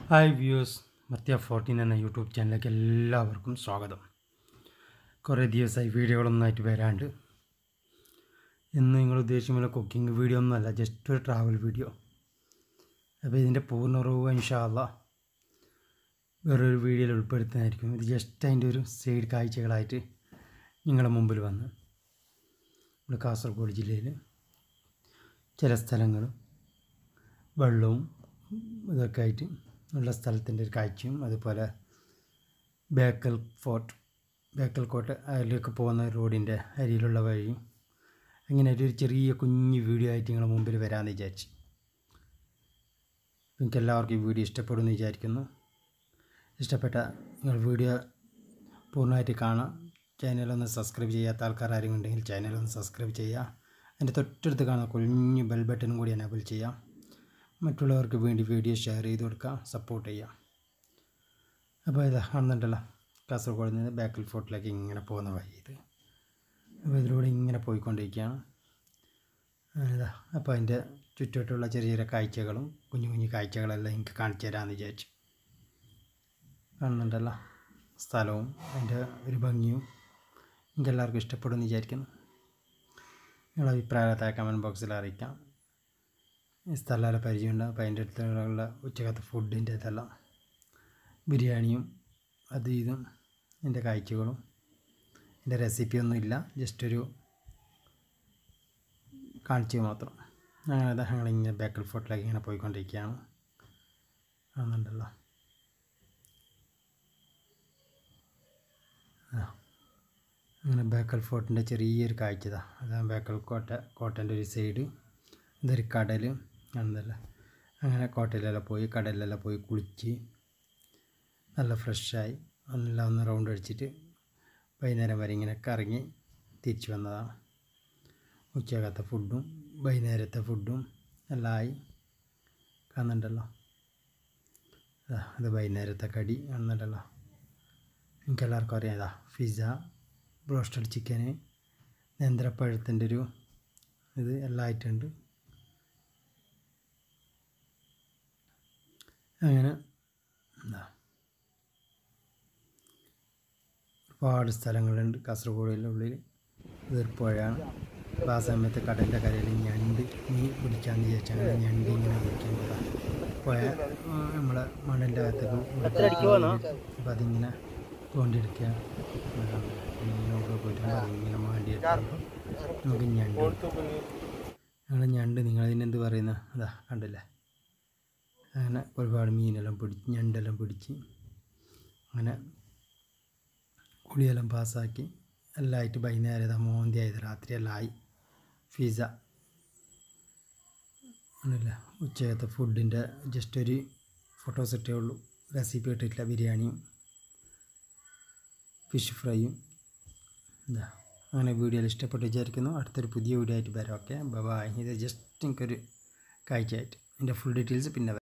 Hi views മത്യ fourteen എന്ന YouTube ചാനലിലേക്ക് എല്ലാവർക്കും സ്വാഗതം കുറേ ദിവസമായി വീഡിയോകളൊന്നായിട്ട് വരാണ്ട് ഇന്ന് നിങ്ങൾ ഉദ്ദേശിക്കുന്ന കുക്കിംഗ് വീഡിയോ ഒന്നുമല്ല ജസ്റ്റ് ഒരു ട്രാവൽ വീഡിയോ അപ്പോൾ ഇതിൻ്റെ പൂർണ്ണറവ് ഇൻഷാല്ല വേറൊരു വീഡിയോയിൽ ഉൾപ്പെടുത്തുന്നതായിരിക്കും ഇത് ജസ്റ്റ് അതിൻ്റെ ഒരു സൈഡ് കാഴ്ചകളായിട്ട് നിങ്ങളുടെ മുമ്പിൽ വന്ന് നമ്മുടെ കാസർഗോഡ് ജില്ലയിൽ ചില സ്ഥലങ്ങളും വെള്ളവും ഇതൊക്കെ ആയിട്ട് ഉള്ള സ്ഥലത്തിൻ്റെ ഒരു കാഴ്ചയും അതുപോലെ ബേക്കൽ ഫോർട്ട് ബേക്കൽ കോട്ട അതിലേക്ക് പോകുന്ന റോഡിൻ്റെ അരിയിലുള്ള വഴിയും അങ്ങനെ ഒരു ചെറിയ കുഞ്ഞു വീഡിയോ ആയിട്ട് നിങ്ങളുടെ മുമ്പിൽ വരാമെന്ന് വിചാരിച്ചു നിങ്ങൾക്ക് എല്ലാവർക്കും ഈ വീഡിയോ ഇഷ്ടപ്പെടുമെന്ന് വിചാരിക്കുന്നു ഇഷ്ടപ്പെട്ട നിങ്ങൾ വീഡിയോ പൂർണ്ണമായിട്ട് കാണാം ചാനലൊന്ന് സബ്സ്ക്രൈബ് ചെയ്യാത്ത ആൾക്കാർ ആരെങ്കിലും ഉണ്ടെങ്കിൽ ചാനലൊന്ന് സബ്സ്ക്രൈബ് ചെയ്യുക അതിൻ്റെ തൊട്ടടുത്ത് കാണുന്ന കുഞ്ഞു ബെൽ ബട്ടണും കൂടി എനേബിൾ ചെയ്യാം മറ്റുള്ളവർക്ക് വേണ്ടി വീഡിയോ ഷെയർ ചെയ്ത് കൊടുക്കുക സപ്പോർട്ട് ചെയ്യുക അപ്പോൾ ഇതാ കാണുന്നുണ്ടല്ലോ കാസർഗോഡ് നിന്ന് ബാക്കിൽ ഫോർട്ടിലേക്ക് ഇങ്ങനെ പോകുന്ന വഴി ഇത് അപ്പോൾ ഇതിലൂടെ ഇങ്ങനെ പോയിക്കൊണ്ടിരിക്കുകയാണ് ഇതാ അപ്പോൾ അതിൻ്റെ ചുറ്റുവട്ടുള്ള ചെറിയ ചെറിയ കാഴ്ചകളും കുഞ്ഞു കുഞ്ഞു കാഴ്ചകളെല്ലാം എനിക്ക് കാണിച്ചു തരാമെന്ന് വിചാരിച്ചു കാണുന്നുണ്ടല്ലോ സ്ഥലവും അതിൻ്റെ ഒരു ഭംഗിയും എനിക്ക് എല്ലാവർക്കും ഇഷ്ടപ്പെടുമെന്ന് വിചാരിക്കുന്നു നിങ്ങളുടെ അഭിപ്രായത്തെ കമൻറ്റ് ബോക്സിൽ അറിയിക്കാം ഈ സ്ഥലമെല്ലാം പരിചയമുണ്ട് അപ്പോൾ അതിൻ്റെ അടുത്തുള്ള ഉച്ചക്കത്തെ ഫുഡിൻ്റെ ഇതെല്ലാം ബിരിയാണിയും അത് ഇതും എൻ്റെ കാഴ്ചകളും എൻ്റെ റെസിപ്പിയൊന്നും ഇല്ല ജസ്റ്റ് ഒരു കാണിച്ചു മാത്രം അങ്ങനെ അതാ ഞങ്ങളിങ്ങനെ ബേക്കൽ ഫോർട്ടിലേക്ക് ഇങ്ങനെ പോയിക്കൊണ്ടിരിക്കുകയാണ് കാണുന്നുണ്ടല്ലോ ആ അങ്ങനെ ബേക്കൽ ഫോർട്ടിൻ്റെ ചെറിയൊരു കാഴ്ച ഇതാ അതാണ് ബേക്കൽ കോട്ട കോട്ടൻ്റെ ഒരു സൈഡ് ഇതൊരു കടൽ കാണുന്നില്ല അങ്ങനെ കോട്ടയിലെല്ലാം പോയി കടലിലെല്ലാം പോയി കുളിച്ച് നല്ല ഫ്രഷായി എല്ലാം ഒന്ന് റൗണ്ട് അടിച്ചിട്ട് വൈകുന്നേരം വരെ ഇങ്ങനെ കറങ്ങി തിരിച്ചു വന്നതാണ് ഉച്ചകത്തെ ഫുഡും വൈകുന്നേരത്തെ ഫുഡും എല്ലാം ആയി കാണുന്നുണ്ടല്ലോ അതാ അത് വൈകുന്നേരത്തെ കടി കാണുന്നുണ്ടല്ലോ എനിക്ക് എല്ലാവർക്കും അറിയാം ഇതാ പിസ്സ ബ്രോസ്റ്റഡ് ചിക്കന് നേന്ത്രപ്പഴത്തിൻ്റെ ഒരു ഇത് എല്ലാം ആയിട്ടുണ്ട് അങ്ങനെ എന്താ ഒരുപാട് സ്ഥലങ്ങളുണ്ട് കാസർഗോഡിൻ്റെ ഉള്ളിൽ ഇതൊരു പുഴയാണ് അപ്പോൾ ആ സമയത്ത് കടലിൻ്റെ കരയിൽ ഞണ്ട് മീൻ പിടിക്കാമെന്ന് വിചാരിച്ചാൽ അങ്ങനെ ഞണ്ട് ഇങ്ങനെ പിടിക്കാൻ പോകാം പുഴ ആ, നമ്മളെ മണ്ണിൻ്റെ അകത്തേക്ക് അപ്പോൾ അതിങ്ങനെ തോണ്ടിയെടുക്കുക മീനൊക്കെ പോയിട്ട് അതിങ്ങനെ മാണ്ടിയെടുക്കുമ്പോൾ നമുക്ക് ഞണ്ട് കിട്ടും. ഞങ്ങൾ ഞണ്ട് നിങ്ങളതിനെന്ത് പറയുന്ന അതാ കണ്ടില്ലേ അങ്ങനെ ഒരുപാട് മീനെല്ലാം പിടിച്ച് ഞണ്ടെല്ലാം പിടിച്ച് അങ്ങനെ കുളിയെല്ലാം പാസ്സാക്കി എല്ലാം ആയിട്ട് വൈകുന്നേരം ഇതാ മോന്തി ആയത് രാത്രി എല്ലാം ആയി പിസ്സ ആണല്ല ഉച്ചക്കത്തെ ഫുഡിൻ്റെ ജസ്റ്റ് ഒരു ഫോട്ടോസ് ഇട്ടേ ഉള്ളൂ റെസിപ്പി ഇട്ടിട്ടില്ല ബിരിയാണിയും ഫിഷ് ഫ്രൈയും എന്താ അങ്ങനെ വീഡിയോയിൽ ഇഷ്ടപ്പെട്ട് വിചാരിക്കുന്നു അടുത്തൊരു പുതിയ വീഡിയോ ആയിട്ട് വരാം ഓക്കെ ബൈ ഇത് ജസ്റ്റ് എനിക്കൊരു കാഴ്ചയായിട്ട് എൻ്റെ ഫുൾ ഡീറ്റെയിൽസ് പിന്നെ വരാം